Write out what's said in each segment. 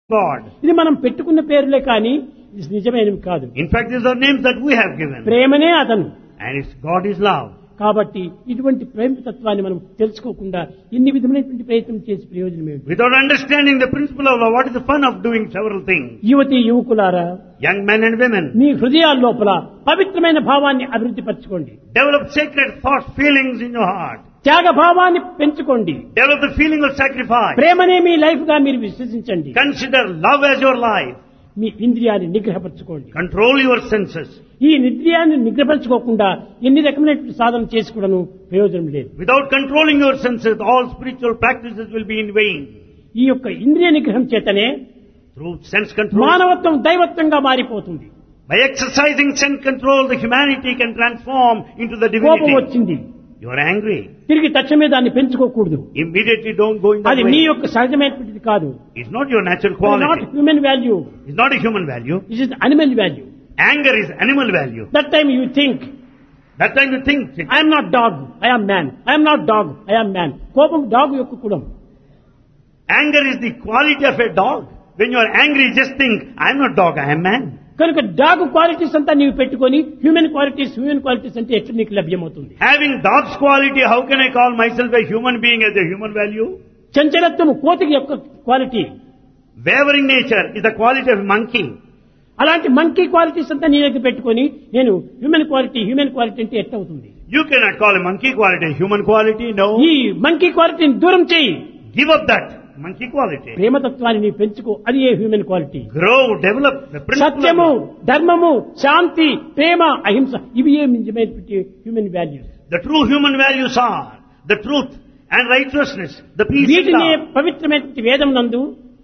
God. ఇది మనం పెట్టుకున్న పేర్లే కానీ ఇది నిజమైనవి కాదు In fact, these are names that we have given. ప్రేమనే అతను And it's God is love. కాబట్టి ఇటువంటి ప్రేమ తత్వాన్ని మనం తెలుసుకోకుండా ఇన్ని విధమైనటువంటి ప్రయత్నం చేసి ప్రయోజనం ఏమిటి Without understanding the principle of love, what is the fun of doing several things? యువతి యువకులారా Young men and women, మీ హృదయాల లోపల పవిత్రమైన భావాన్ని అభివృద్ధి పరచుకోండి develop sacred thoughts, feelings in your heart. త్యాగ భావాన్ని పెంచుకోండి Develop the feeling of sacrifice. ప్రేమనే మీ లైఫ్ గా మీరు విశ్వసించండి Consider love as your life. Me ఇంద్రియాన్ని నిగ్రహపరచుకోండి Control your senses. ఈ నిద్రియాన్ని నిగ్రహపరచుకోకుండా ఎన్ని రకమైనటువంటి సాధన చేసి కూడాను ప్రయోజనం లేదు Without controlling your senses, all spiritual practices will be in vain. ఈ యొక్క ఇంద్రియ నిగ్రహం చేతనే Through sense control, మానవత్వం దైవత్వంగా మారిపోతుంది by exercising sense control, the humanity can transform into the కోపం divinity. వచ్చింది You are angry. తిరిగి తక్షణమే దాన్ని పెంచుకోకూడదు Immediately don't go in that అది నీ way. యొక్క సహజమైనటువంటిది కాదు It's not your natural not quality. Human value It's not a human value. It is animal value Anger is animal value. That time you think That time you think, I'm not dog I'm man I'm not dog I'm man కోపం dog యొక్క కులం anger is the quality of a dog. When you are angry, just think, I'm not dog, I am man. కనుక dog qualities అంతా నీవు పెట్టుకొని human qualities human qualities అంటే ఎట్లా నీకు లభ్యమవుతుంది Having dog's quality, how can I call myself a human being as a human value? చంచలత్వము కోతికి యొక్క quality Wavering nature is the quality of monkey. అలాంటి మంకీ క్వాలిటీస్ అంతా నీ దగ్గర పెట్టుకొని నేను హ్యూమన్ క్వాలిటీ హ్యూమన్ క్వాలిటీ అంటే ఎట్లా అవుతుంది You cannot call a monkey quality human quality, no. ఈ మంకీ క్వాలిటీని దూరం చేయి Give up that monkey quality. ప్రేమతత్వాన్ని నీవు పెంచుకో అది ఏ human quality Grow, develop the principle. సత్యము of- ధర్మము శాంతి ప్రేమ అహింస ఇవి ఏ నిజమైనటువంటి human values The true human values are the truth and righteousness, the peace and వీటిని love. పవిత్రమైనటువంటి వేదం నందు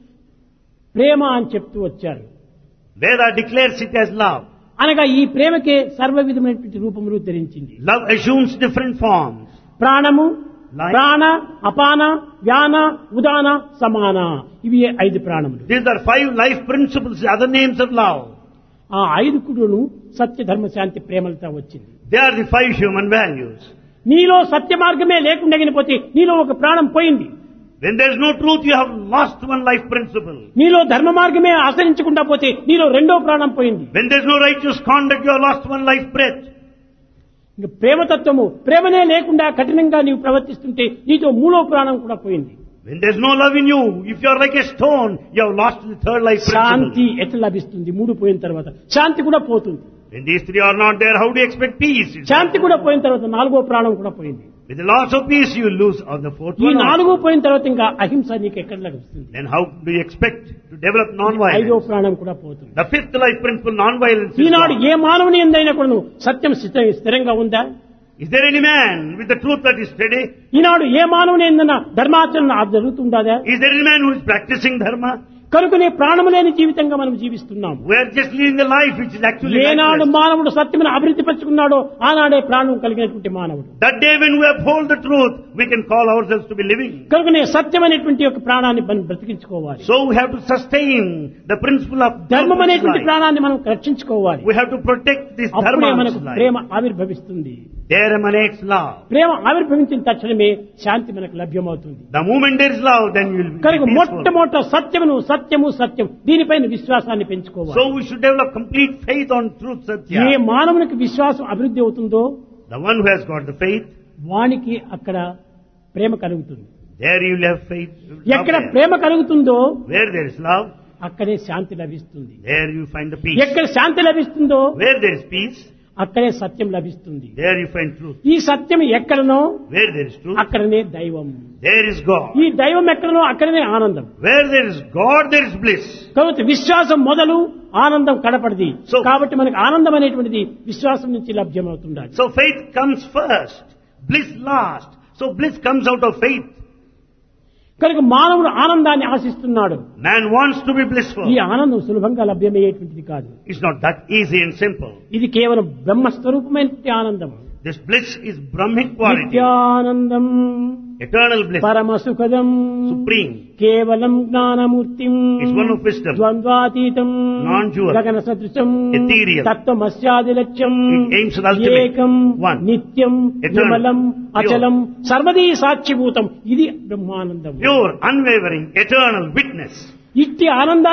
ప్రేమ అని చెప్తూ వచ్చారు Veda declares it as love. అనగా ఈ ప్రేమకే సర్వ విధమైనటువంటి రూపములు ధరించింది Love assumes different forms. ప్రాణము Life. ప్రాణ అపాన వ్యాన ఉదాన సమాన ఇవి ఐదు ప్రాణములు These are five life principles, the other names of love. ఆ ఐదు కుడును సత్య ధర్మ శాంతి ప్రేమలతో వచ్చింది They are the five human values. నీలో సత్య మార్గమే లేకుండా పోతే నీలో ఒక ప్రాణం పోయింది When there is no truth, you have lost one life principle. నీలో ధర్మ మార్గమే ఆచరించకుండా పోతే నీలో రెండో ప్రాణం పోయింది When there is no righteous conduct, you have lost one life breath. ఇంక ప్రేమతత్వము ప్రేమనే లేకుండా కఠినంగా నీవు ప్రవర్తిస్తుంటే నీతో మూడో ప్రాణం కూడా పోయింది When there is no love in you, if you are like a stone, you have lost the third life Shanti principle. ఎట్లా లభిస్తుంది మూడు పోయిన తర్వాత శాంతి కూడా పోతుంది When these three are not there, how do you expect peace? శాంతి కూడా పోయిన తర్వాత నాలుగో ప్రాణం కూడా పోయింది With the loss of peace, you lose of the fourth ఈ one. నాలుగో పోయిన తర్వాత ఇంకా అహింస నీకు ఎక్కడ లభిస్తుంది Then how do you expect to develop ఐదో non-violence? ప్రాణం కూడా పోతుంది The fifth life principle, non-violence. is Eenadu gone. ఏ మానవుని ఎందైనా కూడా సత్యం స్థిర- స్థిరంగా ఉందా Is there any man with the truth that is steady? ఈనాడు ఏ మానవుని ఎందైనా ధర్మాచరణ జరుగుతుండదా Is there any man who is practicing dharma? కనుకనే ప్రాణము లేని జీవితంగా మనం జీవిస్తున్నాం We are just living a life which is actually ఏనాడు lifeless. మానవుడు సత్యమును అభివృద్ధి పరుచుకున్నాడో ఆనాడే ప్రాణం కలిగినటువంటి మానవుడు That day when we uphold the truth, we can call ourselves to be living. కనుకనే సత్యం అనేటువంటి యొక్క ప్రాణాన్ని మనం బ్రతికించుకోవాలి So we have to sustain the principle of ధర్మం truth in అనేటువంటి life. ప్రాణాన్ని మనం రక్షించుకోవాలి We have to protect this అప్పుడే dharma in మనకు life. Prema ఆవిర్భవిస్తుంది There emanates love. ప్రేమ ఆవిర్భవించిన తక్షణమే శాంతి మనకు లభ్యమవుతుంది The moment there is love, then you will be కనుక peaceful. మొట్టమొదట సత్యమును సత్యము సత్యం దీనిపైన విశ్వాసాన్ని పెంచుకోవాలి So we should develop complete faith on truth, A Satya. మానవునికి విశ్వాసం అభివృద్ధి అవుతుందో The one who has got the faith, వానికి అక్కడ ప్రేమ కలుగుతుంది there you will have faith. love ఎక్కడ there. ప్రేమ కలుగుతుందో Where there is love, అక్కడే శాంతి లభిస్తుంది there you find the peace. ఎక్కడ శాంతి లభిస్తుందో Where there is peace, అక్కడే సత్యం లభిస్తుంది there you find truth. ఈ సత్యం ఎక్కడనో Where there is truth, అక్కడనే దైవం there is God. ఈ దైవం ఎక్కడనో అక్కడనే ఆనందం Where there is God, there is bliss. కాబట్టి విశ్వాసం మొదలు ఆనందం కడపడిది So- కాబట్టి మనకు ఆనందం అనేటువంటిది విశ్వాసం నుంచి లభ్యమవుతుండాలి So faith comes first, bliss last. So bliss comes out of faith. కనుక మానవుడు ఆనందాన్ని ఆశిస్తున్నాడు Man wants to be blissful. ఈ ఆనందం సులభంగా లభ్యమయ్యేటువంటిది కాదు It's not that easy and simple. ఇది కేవలం బ్రహ్మస్వరూపమైనటువంటి ఆనందం This bliss is Brahmic quality, Nityanandam eternal bliss, పరమ సుఖదం supreme. కేవలం జ్ఞానమూర్తిం It's one of wisdom. ద్వంద్వాతీతం Non-dual. గగన సదృశం Ethereal. తత్వమస్యాది లక్ష్యం It aims at ultimate. ఏకం One. నిత్యం Eternal. విమలం Pure. అచలం సర్వదీ సాక్షిభూతం ఇది Brahmanandam Pure, unwavering, eternal witness. ఇట్టి ఆనందాన్ని